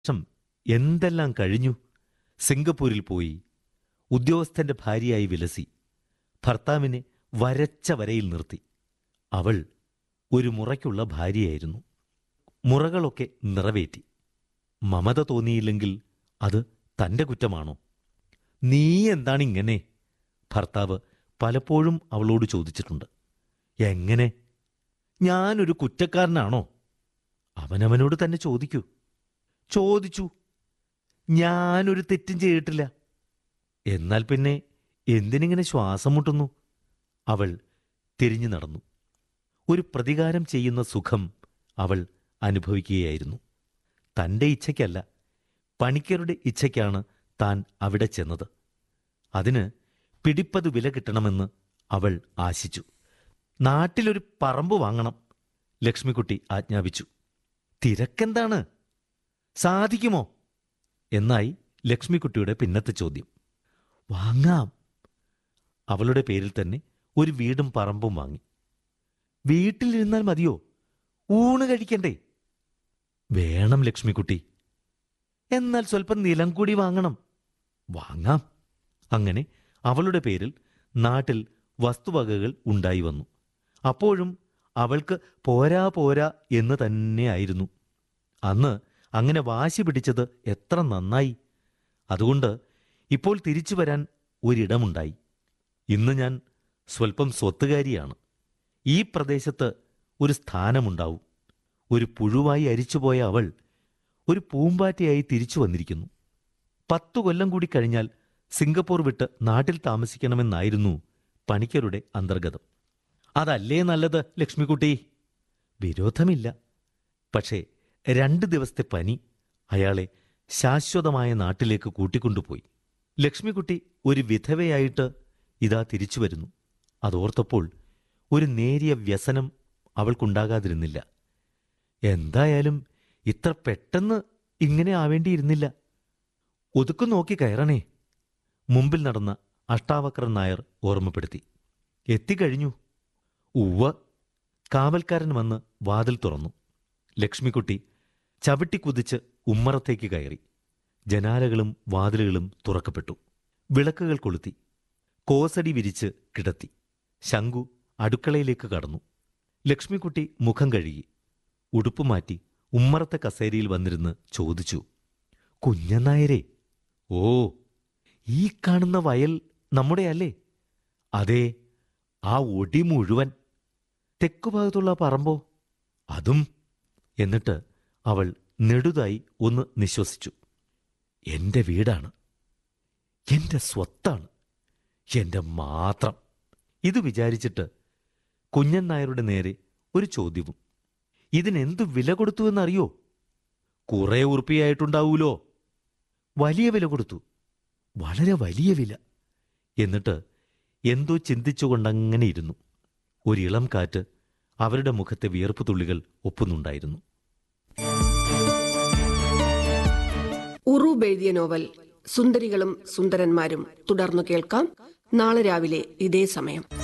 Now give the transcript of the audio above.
വർഷം എന്തെല്ലാം കഴിഞ്ഞു സിംഗപ്പൂരിൽ പോയി ഉദ്യോഗസ്ഥന്റെ ഭാര്യയായി വിലസി ഭർത്താവിനെ വരച്ച വരയിൽ നിർത്തി അവൾ ഒരു മുറയ്ക്കുള്ള ഭാര്യയായിരുന്നു മുറകളൊക്കെ നിറവേറ്റി മമത തോന്നിയില്ലെങ്കിൽ അത് തന്റെ കുറ്റമാണോ നീ എന്താണ് ഇങ്ങനെ ഭർത്താവ് പലപ്പോഴും അവളോട് ചോദിച്ചിട്ടുണ്ട് എങ്ങനെ ഞാനൊരു കുറ്റക്കാരനാണോ അവനവനോട് തന്നെ ചോദിക്കൂ ചോദിച്ചു ഞാനൊരു തെറ്റും ചെയ്തിട്ടില്ല എന്നാൽ പിന്നെ എന്തിനിങ്ങനെ ശ്വാസം മുട്ടുന്നു അവൾ തിരിഞ്ഞു നടന്നു ഒരു പ്രതികാരം ചെയ്യുന്ന സുഖം അവൾ അനുഭവിക്കുകയായിരുന്നു തന്റെ ഇച്ഛയ്ക്കല്ല പണിക്കരുടെ ഇച്ഛയ്ക്കാണ് താൻ അവിടെ ചെന്നത് അതിന് പിടിപ്പത് വില കിട്ടണമെന്ന് അവൾ ആശിച്ചു നാട്ടിലൊരു പറമ്പ് വാങ്ങണം ലക്ഷ്മിക്കുട്ടി ആജ്ഞാപിച്ചു തിരക്കെന്താണ് സാധിക്കുമോ എന്നായി ലക്ഷ്മിക്കുട്ടിയുടെ പിന്നത്തെ ചോദ്യം വാങ്ങാം അവളുടെ പേരിൽ തന്നെ ഒരു വീടും പറമ്പും വാങ്ങി വീട്ടിലിരുന്നാൽ മതിയോ ഊണ് കഴിക്കണ്ടേ വേണം ലക്ഷ്മിക്കുട്ടി എന്നാൽ സ്വല്പം നിലം കൂടി വാങ്ങണം വാങ്ങാം അങ്ങനെ അവളുടെ പേരിൽ നാട്ടിൽ വസ്തുവകകൾ ഉണ്ടായി വന്നു അപ്പോഴും അവൾക്ക് പോരാ പോരാ എന്ന് തന്നെയായിരുന്നു അന്ന് അങ്ങനെ വാശി പിടിച്ചത് എത്ര നന്നായി അതുകൊണ്ട് ഇപ്പോൾ തിരിച്ചു വരാൻ ഒരിടമുണ്ടായി ഇന്ന് ഞാൻ സ്വല്പം സ്വത്തുകാരിയാണ് ഈ പ്രദേശത്ത് ഒരു സ്ഥാനമുണ്ടാവും ഒരു പുഴുവായി അരിച്ചുപോയ അവൾ ഒരു പൂമ്പാറ്റയായി തിരിച്ചു വന്നിരിക്കുന്നു പത്തു കൊല്ലം കൂടി കഴിഞ്ഞാൽ സിംഗപ്പൂർ വിട്ട് നാട്ടിൽ താമസിക്കണമെന്നായിരുന്നു പണിക്കരുടെ അന്തർഗതം അതല്ലേ നല്ലത് ലക്ഷ്മിക്കുട്ടി വിരോധമില്ല പക്ഷേ രണ്ട് ദിവസത്തെ പനി അയാളെ ശാശ്വതമായ നാട്ടിലേക്ക് കൂട്ടിക്കൊണ്ടുപോയി ലക്ഷ്മിക്കുട്ടി ഒരു വിധവയായിട്ട് ഇതാ തിരിച്ചു വരുന്നു അതോർത്തപ്പോൾ ഒരു നേരിയ വ്യസനം അവൾക്കുണ്ടാകാതിരുന്നില്ല എന്തായാലും ഇത്ര പെട്ടെന്ന് ഇങ്ങനെ ആവേണ്ടിയിരുന്നില്ല ഒതുക്കു നോക്കി കയറണേ മുമ്പിൽ നടന്ന അഷ്ടാവക്രൻ നായർ ഓർമ്മപ്പെടുത്തി എത്തിക്കഴിഞ്ഞു ഉവ്വ കാവൽക്കാരൻ വന്ന് വാതിൽ തുറന്നു ലക്ഷ്മിക്കുട്ടി ചവിട്ടി കുതിച്ച് ഉമ്മറത്തേക്ക് കയറി ജനാലകളും വാതിലുകളും തുറക്കപ്പെട്ടു വിളക്കുകൾ കൊളുത്തി കോസടി വിരിച്ച് കിടത്തി ശങ്കു അടുക്കളയിലേക്ക് കടന്നു ലക്ഷ്മിക്കുട്ടി മുഖം കഴുകി ഉടുപ്പ് മാറ്റി ഉമ്മറത്തെ കസേരയിൽ വന്നിരുന്ന് ചോദിച്ചു കുഞ്ഞനായരെ ഓ ഈ കാണുന്ന വയൽ നമ്മുടെ അല്ലേ അതെ ആ ഒടി മുഴുവൻ തെക്കുഭാഗത്തുള്ള പറമ്പോ അതും എന്നിട്ട് അവൾ നെടുതായി ഒന്ന് നിശ്വസിച്ചു എന്റെ വീടാണ് എന്റെ സ്വത്താണ് എന്റെ മാത്രം ഇത് വിചാരിച്ചിട്ട് കുഞ്ഞൻ നായരുടെ നേരെ ഒരു ചോദ്യവും ഇതിനെന്തു വില കൊടുത്തുവെന്നറിയോ കുറെ ഉറുപ്പിയായിട്ടുണ്ടാവൂലോ വലിയ വില കൊടുത്തു വളരെ വലിയ വില എന്നിട്ട് എന്തോ ചിന്തിച്ചുകൊണ്ടങ്ങനെ ഇരുന്നു ഒരിളം കാറ്റ് അവരുടെ മുഖത്തെ വിയർപ്പ് തുള്ളികൾ ഒപ്പുന്നുണ്ടായിരുന്നു ഉറൂബ് എഴുതിയ നോവൽ സുന്ദരികളും സുന്ദരന്മാരും തുടർന്നു കേൾക്കാം നാളെ രാവിലെ ഇതേ സമയം